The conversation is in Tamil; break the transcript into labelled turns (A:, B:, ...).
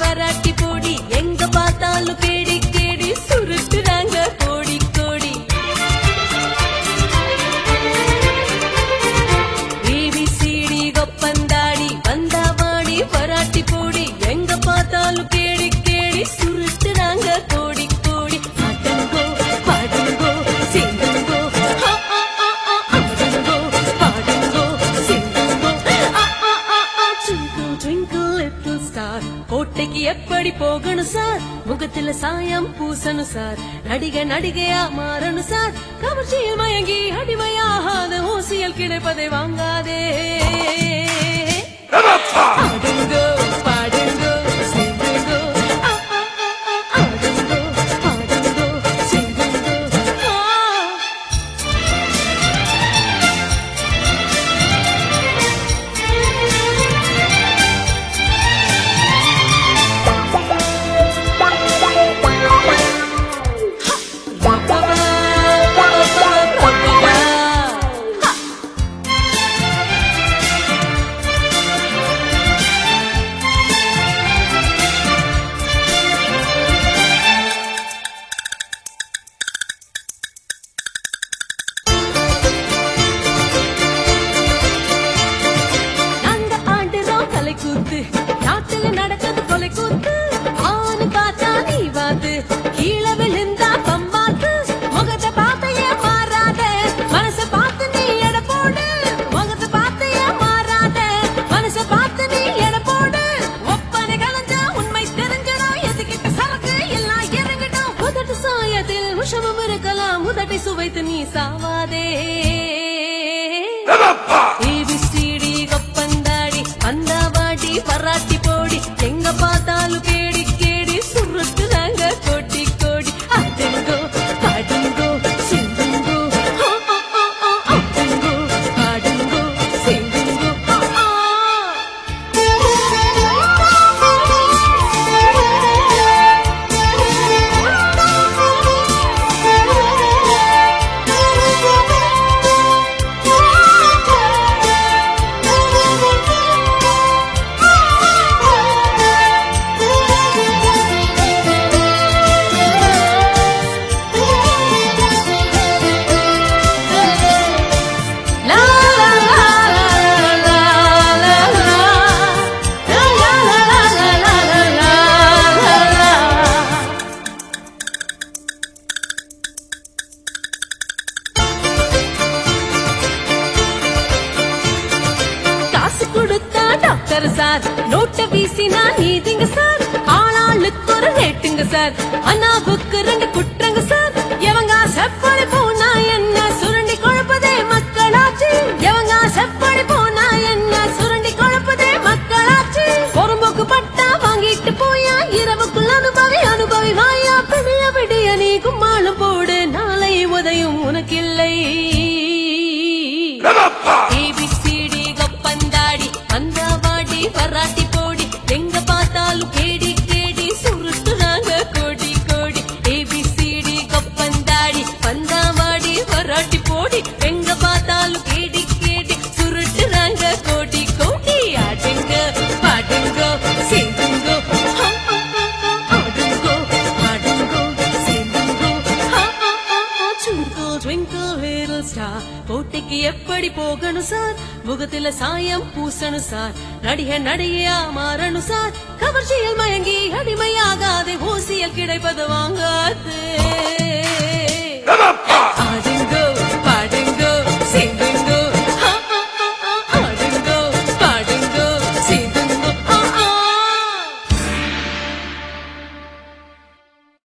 A: பராட்டி போடி எங்க பார்த்தாலும் கேடி கேடி சுருட்டுறாங்க கோடி கோடி ஏபிசிடி கொப்பந்தாடி வந்தாவாடி பராட்டி போடி எங்க பார்த்தாலும் கேடி கேடி சுருட்டுறாங்க கோடி கோடி ஆட்டங்கோ பாடுங்கோ சிந்துங்கோ ஆ, ஆ, ஆ, ஆ, ஆடுங்கோ பாடுங்கோ சிந்துங்கோ ஆ, ஆ, ஆ, ஆ, twinkle, twinkle, little star. கோட்டைக்கு எப்படி போகணும் சார் முகத்துல சாயம் பூசணும் சார் நடிகை நடிகையா மாறணும் சார் கவர்ச்சியில் மயங்கி அடிமையாகாத ஊசியல் கிடைப்பதை வாங்காதே ஆடுங்கோ பாடுங்கோ சிந்துங்கோ ஆ, ஆ, ஆ, ஆ, ஆடுங்கோ பாடுங்கோ சிந்துங்கோ ஆ. நாங்க ஆடுறோம் கலை கூத்து நாட்டுல நடக்கிறது கொலை கூத்து ஆணு பார்த்தா நீ வாத்து கீழே விழுந்தா பம்பாத்து முகத்தை பார்த்து ஏன் மாறாத மனச பார்த்து நீ எட போடு முகத்தை பார்த்து ஏன் மாறாத மனச பார்த்து நீ எட போடு ஒப்பனை கலைஞ்சா உண்மை தெரிஞ்சிடும் எதுக்கிட்ட சரக்கு எல்லாம் இறங்கிடும் உதட்டு சாயத்தில் விஷமம் இருக்கலாம் உதட்டை சுவைத்து நீ சாவாதே ஏபிசிடி கொப்பந்தாடி வந்தாவாடி பராட்டி போடி எங்க பார்த்தாலும் கேடி கேடி சுருட்டுறாங்க கோடி கோடி அதுங்கோ பாடுங்கோ சிந்துங்கோ ஆ, ஆ, ஆ, ஆ, ஆடுங்கோ பாடுங்கோ சிந்துங்கோ ஆ, லா லா லா லா லா லா லா லா லா லா லா லா லா லா காசு கொடுத்தா டாக்டர் சார் நோட்ட வீசினா நீதிங்க சார் ஆளாளுக்கு ஒரு ரேட்டுங்க சார் அண்ணாவுக்கு ரெண்டு குற்றங்க சார் எவங்க செப்படி போனா என்ன சுரண்டி குழப்பதே மக்களாச்சு எவங்க செப்படி போனா என்ன சுரண்டி குழப்பதே மக்களாச்சு பொறும்போக்கு பட்டா வாங்கிட்டு போயா இரவுக்குள் அனுபவி அனுபவி வாயா பிடிய விடிய நீ கும்மாளம் போடு நாளை உதயும் உனக்கில்லை ஏபிசிடி கொப்பந்தாடி வந்தாவாடி பராட்டி போடி எங்க பார்த்தாலும் கேடி கேடி சுருட்டுறாங்க கோடி கோடி ஏபிசிடி கொப்பந்தாடி வந்தாவாடி பராட்டி போடி எங்க பார்த்தாலும் கேடி கேடி சுருட்டுறாங்க கோடி கோடி ஆடுங்க பாடுங்க சேர்ந்துங்கோ ஆ, ஆ, ஆ, ஆ, ஆடுங்கோ பாடுங்கோ சேர்ந்துங்கோ ஆ, ஆ, ஆ, ஆ, twinkle, twinkle, little star. கோட்டைக்கு எப்படி போகணும் சார் முகத்துல சாயம் பூசணும் சார் நடிகை நடிகையா மாறணும் சார் கவர்ச்சியில் மயங்கி அடிமையாகாதே ஊசியில் கிடைப்பது வாங்காது